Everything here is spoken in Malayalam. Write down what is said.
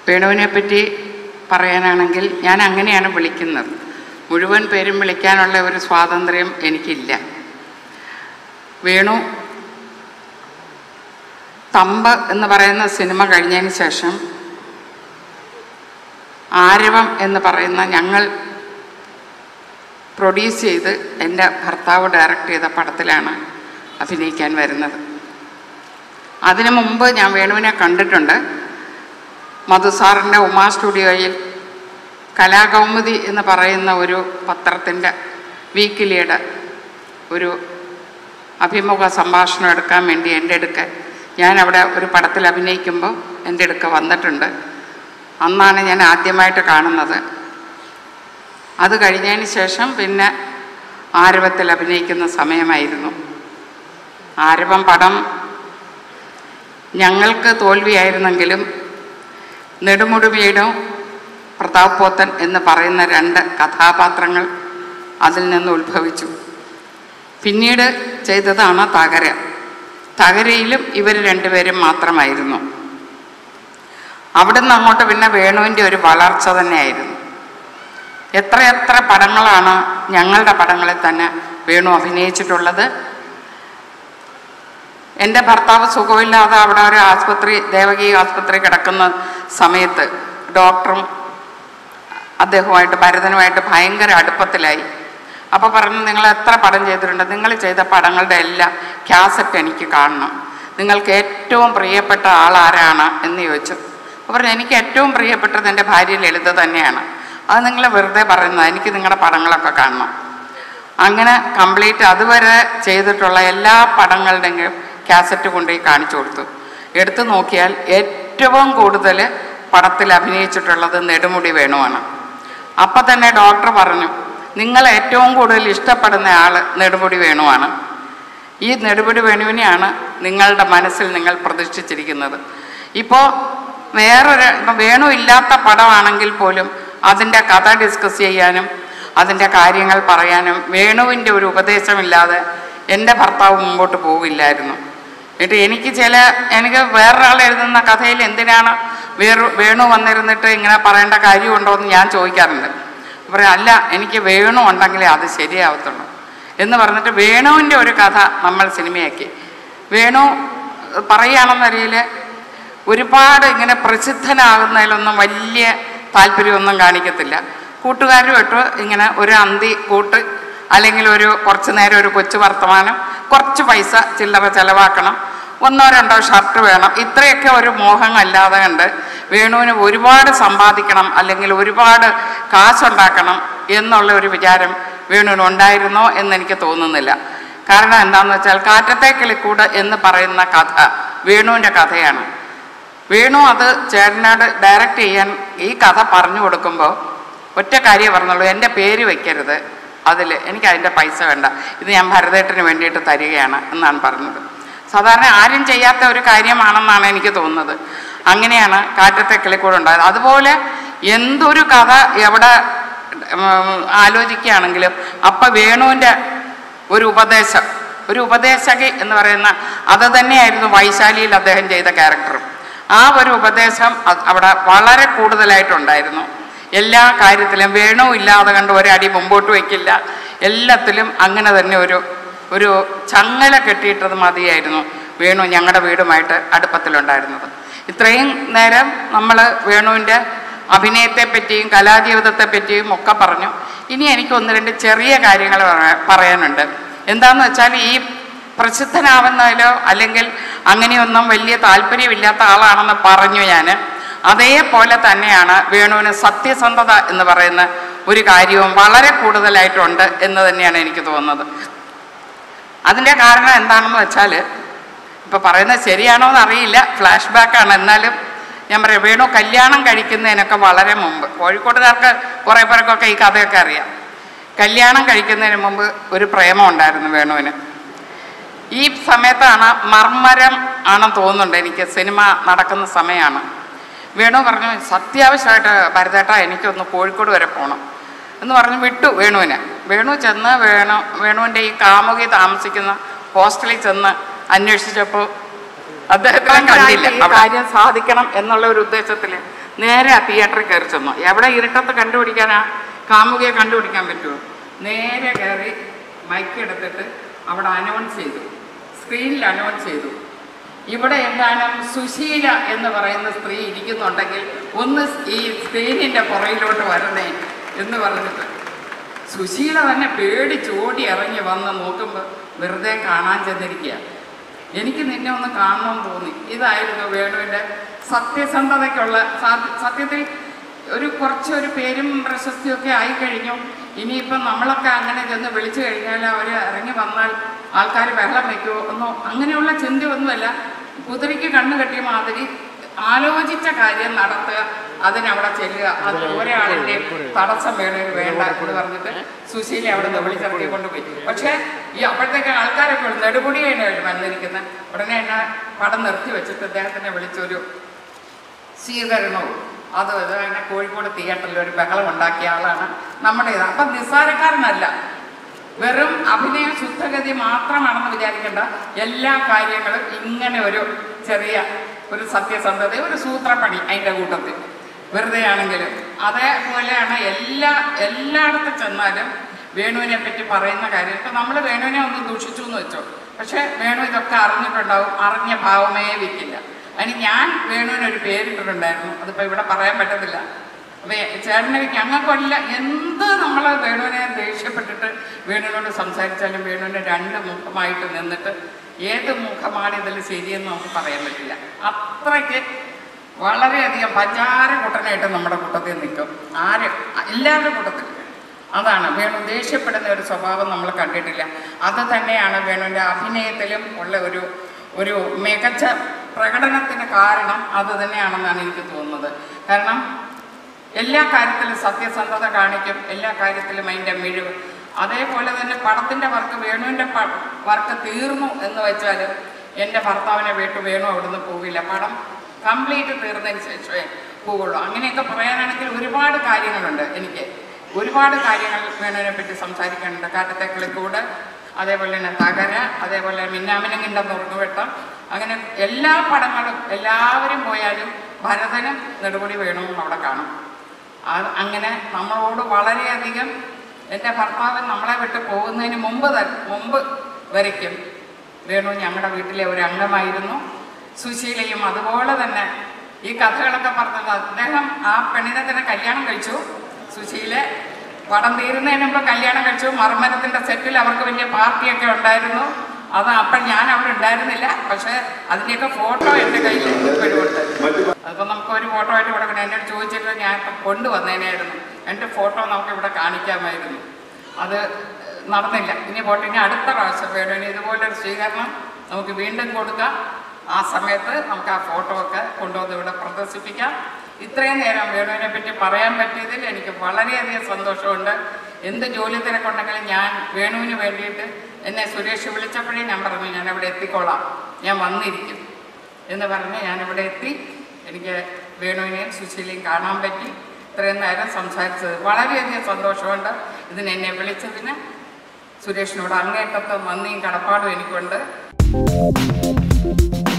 വേണുവിനെ പറ്റി പറയാനാണെങ്കിൽ ഞാൻ അങ്ങനെയാണ് വിളിക്കുന്നത് മുഴുവൻ പേരും വിളിക്കാനുള്ള ഒരു സ്വാതന്ത്ര്യം എനിക്കില്ല വേണു തമ്പ് എന്ന് പറയുന്ന സിനിമ കഴിഞ്ഞതിന് ശേഷം ആരവം എന്ന് പറയുന്ന ഞങ്ങൾ പ്രൊഡ്യൂസ് ചെയ്ത് എൻ്റെ ഭർത്താവ് ഡയറക്റ്റ് ചെയ്ത പടത്തിലാണ് അഭിനയിക്കാൻ വരുന്നത് അതിനു മുമ്പ് ഞാൻ വേണുവിനെ കണ്ടിട്ടുണ്ട് മധുസാറിൻ്റെ ഉമാ സ്റ്റുഡിയോയിൽ കലാകൗമുദി എന്ന് പറയുന്ന ഒരു പത്രത്തിൻ്റെ വീക്കിലിയുടെ ഒരു അഭിമുഖ സംഭാഷണം എടുക്കാൻ വേണ്ടി എൻ്റെ അടുക്ക ഞാൻ അവിടെ ഒരു പടത്തിൽ അഭിനയിക്കുമ്പോൾ എൻ്റെ അടുക്ക വന്നിട്ടുണ്ട് അന്നാണ് ഞാൻ ആദ്യമായിട്ട് കാണുന്നത് അത് കഴിഞ്ഞതിന് ശേഷം പിന്നെ ആരവത്തിൽ അഭിനയിക്കുന്ന സമയമായിരുന്നു ആരവം പടം ഞങ്ങൾക്ക് തോൽവിയായിരുന്നെങ്കിലും നെടുമുടിവീടും പ്രതാപ് പോത്തൻ എന്ന് പറയുന്ന രണ്ട് കഥാപാത്രങ്ങൾ അതിൽ നിന്ന് ഉത്ഭവിച്ചു പിന്നീട് ചെയ്തതാണ് തകര തകരയിലും ഇവർ രണ്ടുപേരും മാത്രമായിരുന്നു അവിടുന്ന് അങ്ങോട്ട് പിന്നെ വേണുവിൻ്റെ ഒരു വളർച്ച തന്നെയായിരുന്നു എത്രയെത്ര പടങ്ങളാണ് ഞങ്ങളുടെ പടങ്ങളിൽ തന്നെ വേണു അഭിനയിച്ചിട്ടുള്ളത് എൻ്റെ ഭർത്താവ് സുഖമില്ലാതെ അവിടെ ഒരു ആസ്പത്രി ദേവകി ആസ്പത്രി കിടക്കുന്ന സമയത്ത് ഡോക്ടറും അദ്ദേഹവുമായിട്ട് ഭരതനുമായിട്ട് ഭയങ്കര അടുപ്പത്തിലായി അപ്പോൾ പറഞ്ഞു നിങ്ങൾ എത്ര പടം ചെയ്തിട്ടുണ്ട് നിങ്ങൾ ചെയ്ത പടങ്ങളുടെ എല്ലാം ക്യാസറ്റ് എനിക്ക് കാണണം നിങ്ങൾക്ക് ഏറ്റവും പ്രിയപ്പെട്ട ആൾ ആരാണ് എന്ന് ചോദിച്ചു അപ്പോൾ പറഞ്ഞു എനിക്ക് ഏറ്റവും പ്രിയപ്പെട്ടത് എൻ്റെ ഭാര്യ ലളിത തന്നെയാണ് അത് നിങ്ങൾ വെറുതെ പറയുന്നത് എനിക്ക് നിങ്ങളുടെ പടങ്ങളൊക്കെ കാണണം അങ്ങനെ കംപ്ലീറ്റ് അതുവരെ ചെയ്തിട്ടുള്ള എല്ലാ പടങ്ങളുടെയും കാസറ്റ് കൊണ്ടുപോയി കാണിച്ചു കൊടുത്തു എടുത്തു നോക്കിയാൽ ഏറ്റവും കൂടുതൽ പടത്തിൽ അഭിനയിച്ചിട്ടുള്ളത് നെടുമുടി വേണുവാണ് അപ്പം തന്നെ ഡോക്ടർ പറഞ്ഞു നിങ്ങൾ ഏറ്റവും കൂടുതൽ ഇഷ്ടപ്പെടുന്ന ആൾ നെടുമുടി വേണുവാണ് ഈ നെടുമുടി വേണുവിനെയാണ് നിങ്ങളുടെ മനസ്സിൽ നിങ്ങൾ പ്രതിഷ്ഠിച്ചിരിക്കുന്നത് ഇപ്പോൾ വേറൊരു ഇപ്പം വേണു ഇല്ലാത്ത പടമാണെങ്കിൽ പോലും അതിൻ്റെ കഥ ഡിസ്കസ് ചെയ്യാനും അതിൻ്റെ കാര്യങ്ങൾ പറയാനും വേണുവിൻ്റെ ഒരു ഉപദേശമില്ലാതെ എൻ്റെ ഭർത്താവ് മുമ്പോട്ട് പോകില്ലായിരുന്നു എന്നിട്ട് എനിക്ക് ചില എനിക്ക് വേറൊരാൾ എഴുതുന്ന കഥയിൽ എന്തിനാണ് വേറു വേണു വന്നിരുന്നിട്ട് ഇങ്ങനെ പറയേണ്ട കാര്യമുണ്ടോ എന്ന് ഞാൻ ചോദിക്കാറുണ്ട് പറയും അല്ല എനിക്ക് വേണു ഉണ്ടെങ്കിലേ അത് ശരിയാവത്തുള്ളൂ എന്ന് പറഞ്ഞിട്ട് വേണുവിൻ്റെ ഒരു കഥ നമ്മൾ സിനിമയാക്കി വേണു പറയുകയാണെന്നറിയിൽ ഒരുപാട് ഇങ്ങനെ പ്രസിദ്ധനാകുന്നതിലൊന്നും വലിയ താല്പര്യമൊന്നും കാണിക്കത്തില്ല കൂട്ടുകാരുമായിട്ട് ഇങ്ങനെ ഒരു അന്തി കൂട്ട് അല്ലെങ്കിൽ ഒരു കുറച്ച് നേരം ഒരു കൊച്ചു വർത്തമാനം കുറച്ച് പൈസ ചില്ലറ ചിലവാക്കണം ഒന്നോ രണ്ടോ ഷർട്ട് വേണം ഇത്രയൊക്കെ ഒരു മോഹം അല്ലാതെ കണ്ട് വേണുവിന് ഒരുപാട് സമ്പാദിക്കണം അല്ലെങ്കിൽ ഒരുപാട് കാശുണ്ടാക്കണം എന്നുള്ള ഒരു വിചാരം വേണുവിന് ഉണ്ടായിരുന്നോ എന്ന് എനിക്ക് തോന്നുന്നില്ല കാരണം എന്താണെന്ന് വെച്ചാൽ കാറ്റത്തെ കിളിക്കൂട് എന്ന് പറയുന്ന കഥ വേണുവിൻ്റെ കഥയാണ് വേണു അത് ചേട്ടനോട് ഡയറക്റ്റ് ചെയ്യാൻ ഈ കഥ പറഞ്ഞു കൊടുക്കുമ്പോൾ ഒറ്റ കാര്യം പറഞ്ഞുള്ളൂ എൻ്റെ പേര് വെക്കരുത് അതിൽ എനിക്ക് അതിൻ്റെ പൈസ വേണ്ട ഇത് ഞാൻ ഭരതേട്ടന് വേണ്ടിയിട്ട് തരികയാണ് എന്നാണ് പറഞ്ഞത് സാധാരണ ആരും ചെയ്യാത്ത ഒരു കാര്യമാണെന്നാണ് എനിക്ക് തോന്നുന്നത് അങ്ങനെയാണ് കാറ്റത്തെ കിളിക്കൂട് ഉണ്ടായത് അതുപോലെ എന്തൊരു കഥ എവിടെ ഉം, ആലോചിക്കുകയാണെങ്കിലും അപ്പം വേണുവിൻ്റെ ഒരു ഉപദേശം ഒരു ഉപദേശകി എന്ന് പറയുന്ന അത് തന്നെയായിരുന്നു വൈശാലിയിൽ അദ്ദേഹം ചെയ്ത ക്യാരക്ടറും ആ ഒരു ഉപദേശം അത് അവിടെ വളരെ കൂടുതലായിട്ടുണ്ടായിരുന്നു എല്ലാ കാര്യത്തിലും വേണു ഇല്ലാതെ കണ്ട് ഒരടി മുമ്പോട്ട് വയ്ക്കില്ല എല്ലാത്തിലും അങ്ങനെ തന്നെ ഒരു ഒരു ചങ്ങല കെട്ടിയിട്ടത് മതിയായിരുന്നു വേണു ഞങ്ങളുടെ വീടുമായിട്ട് അടുപ്പത്തിലുണ്ടായിരുന്നത് ഇത്രയും നേരം നമ്മൾ വേണുവിൻ്റെ അഭിനയത്തെ പറ്റിയും കലാജീവിതത്തെ പറ്റിയും ഒക്കെ പറഞ്ഞു ഇനി എനിക്ക് ഒന്ന് രണ്ട് ചെറിയ കാര്യങ്ങൾ പറയാ- പറയാനുണ്ട് എന്താന്ന് വെച്ചാൽ ഈ പ്രസിദ്ധനാവുന്നതിലോ അല്ലെങ്കിൽ അങ്ങനെയൊന്നും വലിയ താല്പര്യമില്ലാത്ത ആളാണെന്ന് പറഞ്ഞു ഞാൻ അതേപോലെ തന്നെയാണ് വേണുവിന് സത്യസന്ധത എന്ന് പറയുന്ന ഒരു കാര്യവും വളരെ കൂടുതലായിട്ടുണ്ട് എന്ന് തന്നെയാണ് എനിക്ക് തോന്നുന്നത് അതിൻ്റെ കാരണം എന്താണെന്ന് വെച്ചാൽ ഇപ്പോൾ പറയുന്നത് ശരിയാണോ എന്ന് അറിയില്ല ഫ്ലാഷ് ബാക്കാണ് എന്നാലും ഞാൻ പറയാം വേണു കല്യാണം കഴിക്കുന്നതിനൊക്കെ വളരെ മുമ്പ് കോഴിക്കോട്ടുകാർക്ക് കുറേ പേർക്കൊക്കെ ഈ കഥയൊക്കെ അറിയാം കല്യാണം കഴിക്കുന്നതിന് മുമ്പ് ഒരു പ്രേമം ഉണ്ടായിരുന്നു വേണുവിന് ഈ സമയത്താണ് മർമ്മരം ആണെന്ന് തോന്നുന്നുണ്ട് എനിക്ക് സിനിമ നടക്കുന്ന സമയമാണ് വേണു പറഞ്ഞു സത്യാവശ്യമായിട്ട് ഭരതേട്ട എനിക്കൊന്ന് കോഴിക്കോട് വരെ പോകണം എന്ന് പറഞ്ഞ് വിട്ടു വേണുവിനെ വേണു ചെന്ന് വേണു വേണുവിൻ്റെ ഈ കാമുകി താമസിക്കുന്ന ഹോസ്റ്റലിൽ ചെന്ന് അന്വേഷിച്ചപ്പോൾ അദ്ദേഹത്തിനെ കണ്ടില്ല ഈ അവിടെ കാര്യം സാധിക്കണം എന്നുള്ള ഒരു ഉദ്ദേശത്തിൽ നേരെ ആ തിയേറ്ററിൽ കയറി ചെന്നു എവിടെ ഇരുട്ടത്ത് കണ്ടുപിടിക്കാനാ കാമുകിയെ കണ്ടുപിടിക്കാൻ പറ്റുമോ നേരെ കയറി മൈക്ക് എടുത്തിട്ട് അവിടെ അനൗൺസ് ചെയ്തു സ്ക്രീനിൽ അനൗൺസ് ചെയ്തു ഇവിടെ എങ്ങാനും സുശീല എന്ന് പറയുന്ന സ്ത്രീ ഇരിക്കുന്നുണ്ടെങ്കിൽ ഒന്ന് ഈ സ്ക്രീനിൻ്റെ പുറയിലോട്ട് വരണേ എന്ന് പറഞ്ഞിട്ട് സുശീല തന്നെ പേടിച്ചോടി ഇറങ്ങി വന്ന് നോക്കുമ്പോൾ വെറുതെ കാണാൻ ചെന്നിരിക്കുക എനിക്ക് നിന്നെ ഒന്ന് കാണണമെന്ന് തോന്നി ഇതായിരുന്നു വേണുവിൻ്റെ സത്യസന്ധതയ്ക്കുള്ള സാ- സത്യത്തിൽ ഒരു കുറച്ച് ഒരു പേരും പ്രശസ്തിയൊക്കെ ആയിക്കഴിഞ്ഞു ഇനിയിപ്പം നമ്മളൊക്കെ അങ്ങനെ ചെന്ന് വിളിച്ചു കഴിഞ്ഞാൽ അവർ ഇറങ്ങി വന്നാൽ ആൾക്കാർ ബഹളം വയ്ക്കുമോ എന്നോ അങ്ങനെയുള്ള ചിന്തയൊന്നുമല്ല കുതിരയ്ക്ക് കണ്ണു കെട്ടിയ മാതിരി ആലോചിച്ച കാര്യം നടത്തുക അതിനവിടെ ചെല്ലുക അത് ഒരാളിൻ്റെ തടസ്സം വേണേന് വേണ്ട എന്ന് പറഞ്ഞിട്ട് സുശീല അവിടെ നിന്ന് വിളിച്ചിറക്കി കൊണ്ടുപോയി പക്ഷേ ഈ അപ്പോഴത്തേക്ക് ആൾക്കാരൊക്കെ ഉണ്ട് നെടുപൊടിയാണ് വന്നിരിക്കുന്നത് ഉടനെ എന്നെ പടം നിർത്തി വെച്ചിട്ട് അദ്ദേഹത്തിനെ വിളിച്ചൊരു സ്വീകരണവും അത് ഇത് അങ്ങനെ കോഴിക്കോട് തിയേറ്ററിൽ ഒരു ബഹളം ഉണ്ടാക്കിയ ആളാണ് നമ്മുടെ ഇത് അപ്പം നിസ്സാരക്കാരനല്ല വെറും അഭിനയ ശുദ്ധഗതി മാത്രമാണെന്ന് വിചാരിക്കേണ്ട എല്ലാ കാര്യങ്ങളും ഇങ്ങനെ ഒരു ചെറിയ ഒരു സത്യസന്ധത ഒരു സൂത്രപ്പണി അതിൻ്റെ കൂട്ടത്തിൽ വെറുതെ ആണെങ്കിലും അതേപോലെയാണ് എല്ലാ എല്ലായിടത്തും ചെന്നാലും വേണുവിനെ പറ്റി പറയുന്ന കാര്യം ഇപ്പം നമ്മൾ വേണുവിനെ ഒന്ന് ദൂഷിച്ചു എന്ന് വെച്ചോ പക്ഷേ വേണു ഇതൊക്കെ അറിഞ്ഞിട്ടുണ്ടാവും അറിഞ്ഞ ഭാവമേ വെക്കില്ല അതിന് ഞാൻ വേണുവിനൊരു പേരിട്ടിട്ടുണ്ടായിരുന്നു അതിപ്പോൾ ഇവിടെ പറയാൻ പറ്റത്തില്ല അപ്പൊ ചേട്ടനെ ഞങ്ങൾക്കൊല്ല എന്ത് നമ്മൾ വേണുവിനെ ദേഷ്യപ്പെട്ടിട്ട് വേണുവിനോട് സംസാരിച്ചാലും വേണുവിന് രണ്ട് മുഖമായിട്ട് നിന്നിട്ട് ഏത് മുഖമാണ് ഇതിൽ ശരിയെന്ന് നമുക്ക് പറയാൻ പറ്റില്ല അത്രയ്ക്ക് വളരെയധികം പഞ്ചാര കുട്ടനായിട്ട് നമ്മുടെ കൂട്ടത്തിൽ നിൽക്കും ആര് എല്ലാവരുടെ കൂട്ടത്തിൽ അതാണ് വേണു ദേഷ്യപ്പെടുന്ന ഒരു സ്വഭാവം നമ്മൾ കണ്ടിട്ടില്ല അത് തന്നെയാണ് വേണുവിൻ്റെ അഭിനയത്തിലും ഉള്ള ഒരു ഒരു മികച്ച പ്രകടനത്തിന് കാരണം അത് തന്നെയാണെന്നാണ് എനിക്ക് തോന്നുന്നത് കാരണം എല്ലാ കാര്യത്തിലും സത്യസന്ധത കാണിക്കും എല്ലാ കാര്യത്തിലും അതിൻ്റെ മിഴിവ് അതേപോലെ തന്നെ പടത്തിൻ്റെ വർക്ക് വേണുവിൻ്റെ വർക്ക് തീർന്നു എന്ന് വെച്ചാൽ എൻ്റെ ഭർത്താവിനെ വീട്ടു വേണു അവിടുന്ന് പോവില്ല പടം കംപ്ലീറ്റ് തീർന്നതിന് ശേഷമേ പോവുള്ളൂ അങ്ങനെയൊക്കെ പറയാനാണെങ്കിൽ ഒരുപാട് കാര്യങ്ങളുണ്ട് എനിക്ക് ഒരുപാട് കാര്യങ്ങൾ വേണുവിനെ പറ്റി സംസാരിക്കാനുണ്ട് കാറ്റത്തെ കിളിക്കൂട് അതേപോലെ തന്നെ തകര അതേപോലെ മിന്നാമിനങ്ങിൻ്റെ നുറുങ്ങുവെട്ടം അങ്ങനെ എല്ലാ പടങ്ങളും എല്ലാവരും പോയാലും ഭരതനും നെടുപടി വേണുവും അവിടെ കാണും അത് അങ്ങനെ നമ്മളോട് വളരെയധികം എൻ്റെ ഭർത്താവ് നമ്മളെ വിട്ട് പോകുന്നതിന് മുമ്പ് തന്നെ മുമ്പ് വരയ്ക്കും വേണു ഞങ്ങളുടെ വീട്ടിലെ ഒരു അംഗമായിരുന്നു സുശീലയും അതുപോലെ തന്നെ ഈ കഥകളൊക്കെ പറഞ്ഞത് അദ്ദേഹം ആ പെണ്ണിനെ തന്നെ കല്യാണം കഴിച്ചു സുശീലെ പടം തീരുന്നതിന് മുമ്പ് കല്യാണം കഴിച്ചു മർമ്മരത്തിൻ്റെ സെറ്റിൽ അവർക്ക് വലിയ പാർട്ടിയൊക്കെ ഉണ്ടായിരുന്നു അത് അപ്പം ഞാൻ അവിടെ ഉണ്ടായിരുന്നില്ല പക്ഷേ അതിൻ്റെയൊക്കെ ഫോട്ടോ എൻ്റെ കയ്യിൽ ഇപ്പോഴും ഉണ്ട് അതിപ്പോൾ നമുക്ക് ഒരു ഫോട്ടോ ആയിട്ട് കൊടുക്കണം എന്നോട് ചോദിച്ചിട്ട് ഞാൻ ഇപ്പം കൊണ്ടുവന്നേനായിരുന്നു എൻ്റെ ഫോട്ടോ നമുക്ക് ഇവിടെ കാണിക്കാമായിരുന്നു അത് നടന്നില്ല ഇനി പോട്ടെ ഇനി അടുത്ത പ്രാവശ്യം വേണം ഇനി ഇതുപോലൊരു സ്വീകരണം നമുക്ക് വീണ്ടും കൊടുക്കാം ആ സമയത്ത് നമുക്ക് ആ ഫോട്ടോ ഒക്കെ കൊണ്ടുവന്ന് ഇവിടെ പ്രദർശിപ്പിക്കാം ഇത്രയും നേരം വേണുവിനെ പറ്റി പറയാൻ പറ്റിയതിൽ എനിക്ക് വളരെയധികം സന്തോഷമുണ്ട് എന്ത് ജോലി തിരക്കുണ്ടെങ്കിലും ഞാൻ വേണുവിന് വേണ്ടിയിട്ട് എന്നെ സുരേഷ് വിളിച്ചപ്പോഴേ ഞാൻ പറഞ്ഞു ഞാൻ അവിടെ എത്തിക്കോളാം ഞാൻ വന്നിരിക്കും എന്ന് പറഞ്ഞ് ഞാനിവിടെ എത്തി എനിക്ക് വേണുവിനെയും സുശീലയും കാണാൻ പറ്റി ഇത്രയും നേരം സംസാരിച്ചത് വളരെയധികം സന്തോഷമുണ്ട് ഇതിന് എന്നെ വിളിച്ചതിന് സുരേഷിനോട് അങ്ങേറ്റത്തെ നന്ദിയും കടപ്പാടും എനിക്കുണ്ട്